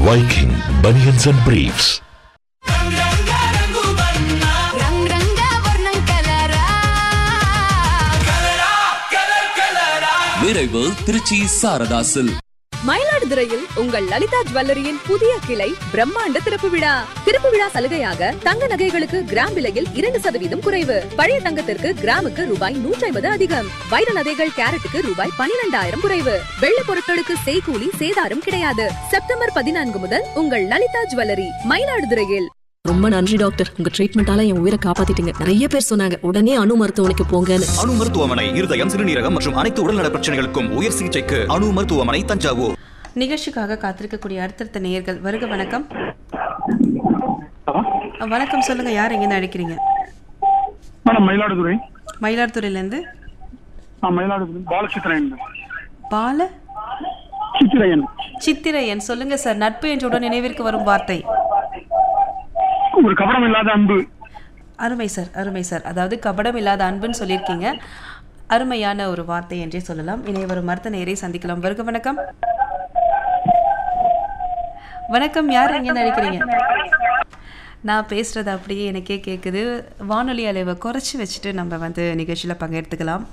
Viking Bunions and Briefs. రంగ్ రంగ వర్ణం కలరా நிறைவு திருச்சி சாரதாசில் மயிலாடுதுறையில் உங்கள் லலிதா ஜுவல்லரியின் புதிய கிளை பிரம்மாண்ட திறப்பு விழா திறப்பு விழா சலுகையாக தங்க நகைகளுக்கு கிராம் விலையில் இரண்டு சதவீதம் குறைவு பழைய தங்கத்திற்கு கிராமுக்கு ரூபாய் நூற்றி ஐம்பது அதிகம் வைர நகைகள் கேரட்டுக்கு ரூபாய் பனிரெண்டாயிரம் குறைவு வெள்ள பொருட்களுக்கு செய்கூலி சேதாரம் கிடையாது செப்டம்பர் பதினான்கு முதல் உங்கள் லலிதா ஜுவல்லரி மயிலாடுதுறையில் ரொம்ப நன்றி டாக்டர் உங்க ட்ரீட்மெண்டால என் உயிரை காப்பாத்திட்டீங்க நிறைய பேர் சொன்னாங்க உடனே அணு மருத்துவமனைக்கு போங்கன்னு அணு மருத்துவமனை இருதயம் சிறுநீரகம் மற்றும் அனைத்து உடல்நல பிரச்சனைகளுக்கும் உயர் சிகிச்சைக்கு அணு மருத்துவமனை தஞ்சாவூர் நிகழ்ச்சிக்காக காத்திருக்கக்கூடிய அடுத்தடுத்த நேயர்கள் வருக வணக்கம் அஹ், வணக்கம் சொல்லுங்க யார் எங்கேருந்து அழைக்கிறீங்க மேடம் மயிலாடுதுறை மயிலாடுதுறையிலேருந்து ஆ மயிலாடுதுறை பாலசித்திரையன் பால சித்திரையன் சித்திரையன் சொல்லுங்க சார் நட்பு என்றுடன் நினைவிற்கு வரும் வார்த்தை ஒரு கபடம் இல்லாத அன்பு அருமை சார் அருமை சார் அதாவது கபடம் இல்லாத அன்புன்னு சொல்லியிருக்கீங்க அருமையான ஒரு வார்த்தை என்றே சொல்லலாம் இணைய வரும் மருத்த நேரை சந்திக்கலாம் வருக வணக்கம் வணக்கம் யார் எங்கேருந்து அழைக்கிறீங்க நான் பேசுறது அப்படியே எனக்கே கேட்குது வானொலி அளவை குறைச்சி வச்சுட்டு நம்ம வந்து நிகழ்ச்சியில் பங்கெடுத்துக்கலாம்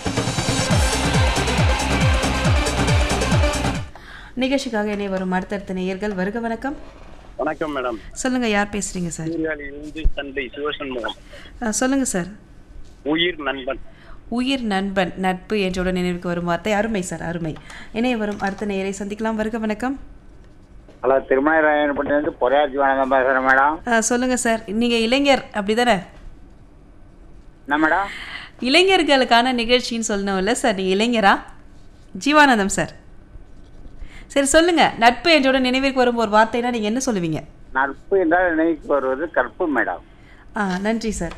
நிகழ்ச்சிக்காக இணைய வரும் அடுத்தடுத்த நேயர்கள் வருக வணக்கம் வணக்கம் மேடம் சொல்லுங்க யார் பேசுறீங்க சார் சீர்காழியிலிருந்து தந்தை சிவசண்முகம் அஹ், சொல்லுங்க சார் உயிர் நண்பன் உயிர் நண்பன் நட்பு என்றோட நினைவுக்கு வரும் வார்த்தை அருமை சார் அருமை இணைய வரும் அடுத்த நேயரை சந்திக்கலாம் வருக வணக்கம் ஹலோ திருமணராயன்பட்டிலேருந்து பொறையாச்சி வணக்கம் பேசுகிறேன் மேடம் அஹ், சொல்லுங்க சார் நீங்க இளைஞர் அப்படிதானே என்ன மேடம் இளைஞர்களுக்கான நிகழ்ச்சின்னு சொல்லணும்ல சார் நீங்க இளைஞரா ஜீவானந்தம் சார் சரி சொல்லுங்க நட்பு என்றோட நினைவிற்கு வரும் ஒரு வார்த்தைனா நீங்க என்ன சொல்லுவீங்க நட்பு என்றால் நினைவுக்கு வருவது கற்பு மேடம் ஆ நன்றி சார்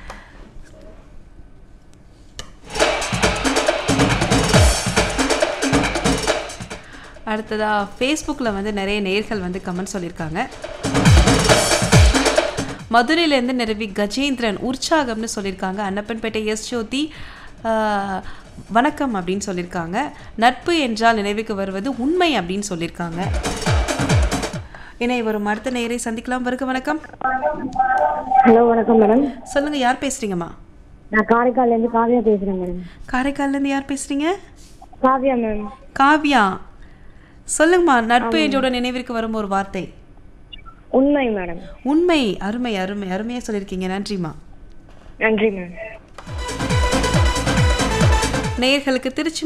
அடுத்ததா ஃபேஸ்புக்கில் வந்து நிறைய நேர்கள் வந்து கமெண்ட் சொல்லியிருக்காங்க மதுரையிலேருந்து நிரவி கஜேந்திரன் உற்சாகம்னு சொல்லியிருக்காங்க அன்னப்பன்பேட்டை எஸ் ஜோதி ஆஹ், வணக்கம் அப்படின்னு சொல்லியிருக்காங்க நட்பு என்றால் நினைவுக்கு வருவது உண்மை அப்படின்னு சொல்லியிருக்காங்க இணைய வரும் அடுத்த நேரை சந்திக்கலாம் வருக வணக்கம் ஹலோ வணக்கம் மேடம் சொல்லுங்க யார் பேசுறீங்கம்மா நான் காரைக்கால்லேருந்து காவியா பேசுகிறேன் மேடம் காரைக்கால்ல இருந்து யார் பேசுறீங்க காவியா மேம் காவ்யா சொல்லுங்கம்மா நட்பு என்றோட நினைவிற்கு வரும் ஒரு வார்த்தை உண்மை மேடம் உண்மை அருமை அருமை அருமையா சொல்லியிருக்கீங்க நன்றிம்மா நன்றி மேம் நேயர்களுக்கு திருச்சி